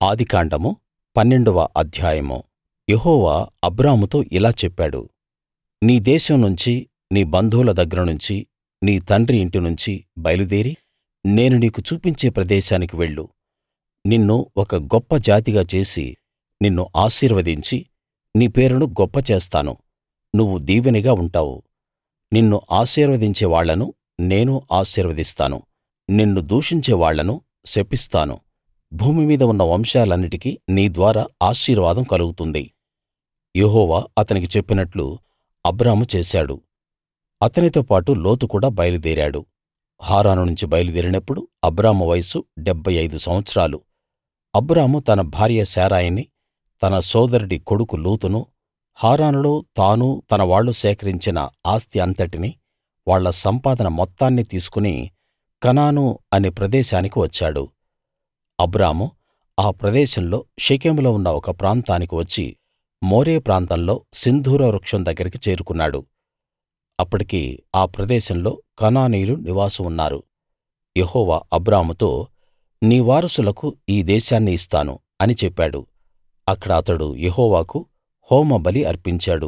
ఆదికాండము పన్నెండవ అధ్యాయము యెహోవా అబ్రాముతో ఇలా చెప్పాడు నీ దేశం నుంచి నీ బంధువుల దగ్గరనుంచి నీ తండ్రి ఇంటి నుంచి బయలుదేరి నేను నీకు చూపించే ప్రదేశానికి వెళ్ళు నిన్ను ఒక గొప్ప జాతిగా చేసి నిన్ను ఆశీర్వదించి నీ పేరును గొప్ప చేస్తాను నువ్వు దీవెనగా ఉంటావు నిన్ను ఆశీర్వదించే వాళ్ళను నేను ఆశీర్వదిస్తాను నిన్ను దూషించే వాళ్ళను శపిస్తాను భూమి మీద ఉన్న వంశాలన్నిటికీ నీ ద్వారా ఆశీర్వాదం కలుగుతుంది యెహోవా అతనికి చెప్పినట్లు అబ్రాము చేశాడు అతనితో పాటు లోతు కూడా బయలుదేరాడు హారాను నుంచి బయలుదేరినప్పుడు అబ్రాము వయస్సు డెబ్భై ఐదు సంవత్సరాలు అబ్రాము తన భార్య శారయిని తన సోదరుడి కొడుకు లూతును హారానులో తానూ తన వాళ్ళు సేకరించిన ఆస్తి అంతటినీ వాళ్ళ సంపాదన మొత్తాన్నీ తీసుకుని కనాను అనే ప్రదేశానికి వచ్చాడు అబ్రాము ఆ ప్రదేశంలో షెకెములో ఉన్న ఒక ప్రాంతానికి వచ్చి మోరే ప్రాంతంలో సింధూర వృక్షం దగ్గరికి చేరుకున్నాడు అప్పటికి ఆ ప్రదేశంలో కనానీయులు నివాసం ఉన్నారు యెహోవా అబ్రాముతో నీ వారసులకు ఈ దేశాన్ని ఇస్తాను అని చెప్పాడు అక్కడ అతడు యెహోవాకు హోమబలి అర్పించాడు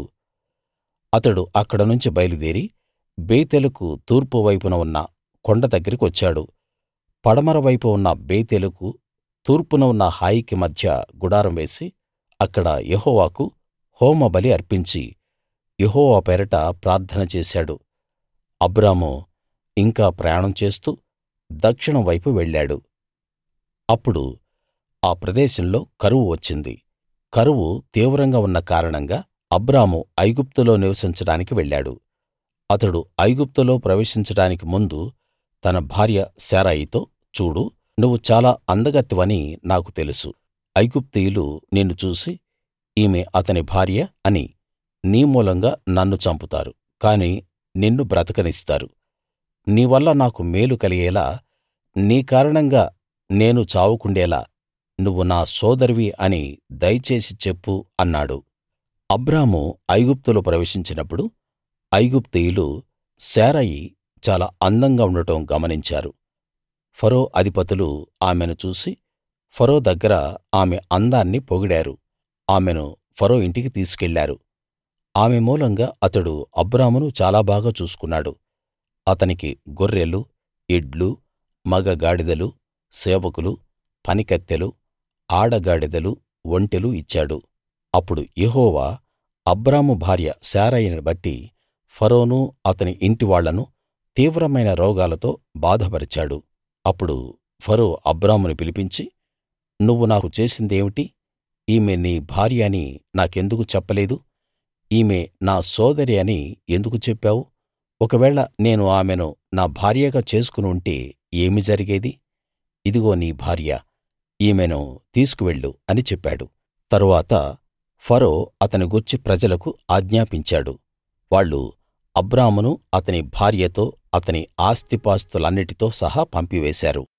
అతడు అక్కడ నుంచి బయలుదేరి బేతేలుకు తూర్పు వైపున ఉన్న కొండ దగ్గరికి వచ్చాడు పడమర వైపు ఉన్న బేతేలుకు తూర్పున ఉన్న హాయికి మధ్య గుడారం వేసి అక్కడ యెహోవాకు హోమబలి అర్పించి యెహోవా పేరట ప్రార్థన చేశాడు అబ్రాము ఇంకా ప్రయాణం చేస్తూ దక్షిణం వైపు వెళ్ళాడు అప్పుడు ఆ ప్రదేశంలో కరువు వచ్చింది కరువు తీవ్రంగా ఉన్న కారణంగా అబ్రాము ఐగుప్తులో నివసించడానికి వెళ్ళాడు అతడు ఐగుప్తులో ప్రవేశించడానికి ముందు తన భార్య శారయితో చూడు నువ్వు చాలా అందగత్తెవని నాకు తెలుసు ఐగుప్తీయులు నిన్ను చూసి ఈమె అతని భార్య అని నీ మూలంగా నన్ను చంపుతారు కాని నిన్ను బ్రతకనిస్తారు నీ వల్ల నాకు మేలు కలిగేలా నీ కారణంగా నేను చావకుండేలా నువ్వు నా సోదరివి అని దయచేసి చెప్పు అన్నాడు అబ్రాము ఐగుప్తులో ప్రవేశించినప్పుడు ఐగుప్తీయులు శారయి చాలా అందంగా ఉండటం గమనించారు ఫరో అధిపతులు ఆమెను చూసి ఫరో దగ్గర ఆమె అందాన్ని పొగిడారు ఆమెను ఫరో ఇంటికి తీసుకెళ్ళారు ఆమె మూలంగా అతడు అబ్రామును చాలా బాగా చూసుకున్నాడు అతనికి గొర్రెలు ఎడ్లు మగ గాడిదలు సేవకులు పనికత్తెలు ఆడగాడిదలు ఒంటెలు ఇచ్చాడు అప్పుడు యెహోవా అబ్రాము భార్య శారయిని బట్టి ఫరోను అతని ఇంటివాళ్ళను తీవ్రమైన రోగాలతో బాధపరిచాడు అప్పుడు ఫరో అబ్రామును పిలిపించి నువ్వు నాకు చేసిందేమిటి ఈమె నీ భార్య అని నాకెందుకు చెప్పలేదు ఈమె నా సోదరి అని ఎందుకు చెప్పావు ఒకవేళ నేను ఆమెను నా భార్యగా చేసుకుని ఉంటే ఏమి జరిగేది ఇదిగో నీ భార్య ఈమెను తీసుకువెళ్ళు అని చెప్పాడు తరువాత ఫరో అతని గూర్చి ప్రజలకు ఆజ్ఞాపించాడు వాళ్ళు అబ్రామును అతని భార్యతో అతని ఆస్తిపాస్తులన్నిటితో సహా పంపివేశారు